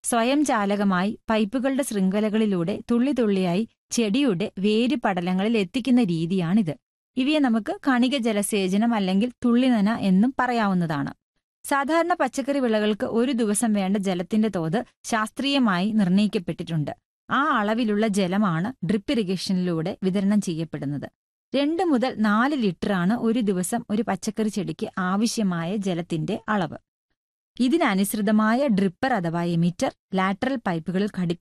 സ്വയംചാലകമായി പൈപ്പുകളുടെ ശൃംഖലകളിലൂടെ തുള്ളി തുള്ളിയായി ചെടിയുടെ വേര് പടലങ്ങളിൽ എത്തിക്കുന്ന രീതിയാണിത് ഇവയെ നമുക്ക് കണിക ജലസേചനം അല്ലെങ്കിൽ തുള്ളിനന എന്നും പറയാവുന്നതാണ് സാധാരണ പച്ചക്കറി വിളകൾക്ക് ഒരു ദിവസം വേണ്ട ജലത്തിന്റെ തോത് ശാസ്ത്രീയമായി നിർണയിക്കപ്പെട്ടിട്ടുണ്ട് ആ അളവിലുള്ള ജലമാണ് ഡ്രിപ്പ് ഇറിഗേഷനിലൂടെ വിതരണം ചെയ്യപ്പെടുന്നത് രണ്ട് മുതൽ നാല് ലിറ്ററാണ് ഒരു ദിവസം ഒരു പച്ചക്കറി ചെടിക്ക് ആവശ്യമായ ജലത്തിന്റെ അളവ് ഇതിനനുസൃതമായ ഡ്രിപ്പർ അഥവാ എമിറ്റർ ലാറ്ററൽ പൈപ്പുകളിൽ ഘടി